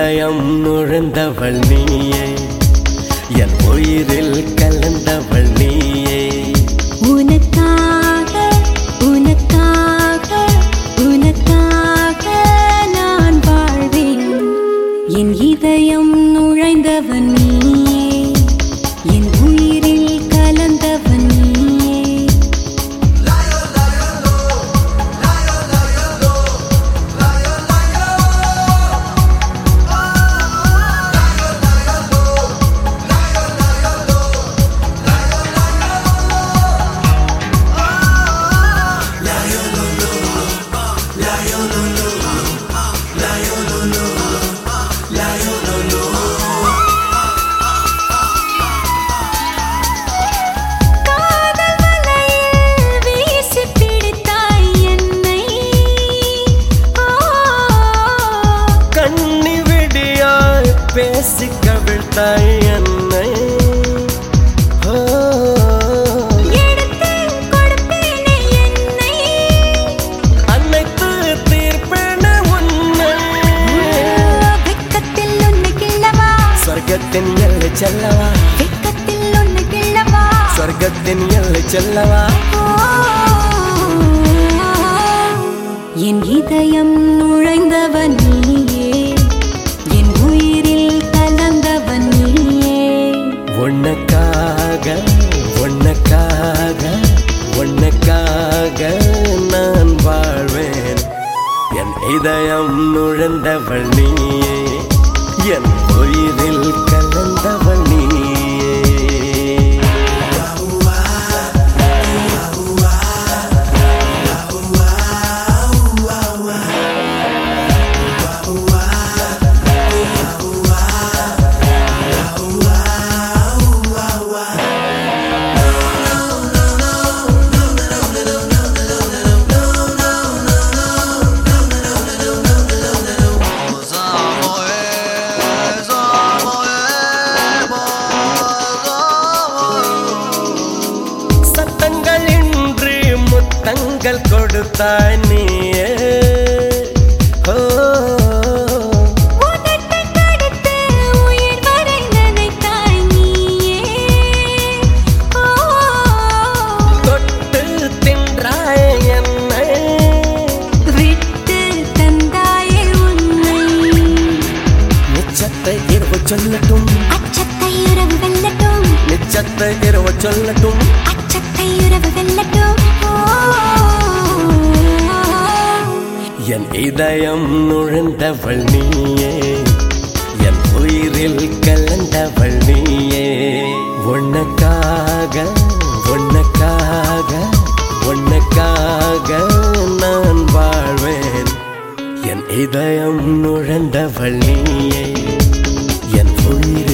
இதயம் நுழைந்தவள் நீயே என் உயிரில் கலந்தவள் நீயே உனக்காக உனக்காக உனக்காக நான் வாழ்வேன் என் இதயம் நுழைந்தவன் நீயே என் உயிரில் கலந்தவன் நீயே காதல் வலையில் வீசி பிடித்தாய் என்னை ஆ கண்ணி விடியாய் பேசி கவிழ்த்தாய் என்னை ஓ, எடுத்து கொடுப்பேனே என்னை அனைத்து தீர்ப்பென உன்னை வெக்கத்தில் உன்னை கிள்ளவா சொர்க்கத்தின் எல்லை செல்லவா வெக்கத்தில் உன்னை கிள்ளவா சொர்க்கத்தின் எல்லை செல்லவா என் இதயம் நுழைந்தவன் நீயே என் உயிரில் கலந்தவன் நீயே உனக்காக உனக்காக உனக்காக நான் வாழ்வேன் என் இதயம் நுழைந்தவள் நீயே என் உயிரில் கலந்தவள் நீயே சத்தங்கள் இன்றி முத்தங்கள் கொடுத்தாய் நீயே ஓ, உதட்டை கடித்து உயிர் வரை நினைத்தாய் நீயே ஓ தொட்டு தின்றாய் என்னை விட்டு தந்தாயே உன்னை நிச்சத்தை இரவு சொல்லட்டும் அச்சத்தை உறவு வெல்லட்டும் நிச்சத்தை இரவு சொல்லட்டும் அச்சத்தை உறவு வெல்லட்டும் ஓ என் இதயம் நுழைந்தவள் நீயே என் உயிரில் கலந்தவள் நீயே உனக்காக உனக்காக உனக்காக நான் வாழ்வேன் என் இதயம் நுழைந்தவள் நீயே என் உயிர்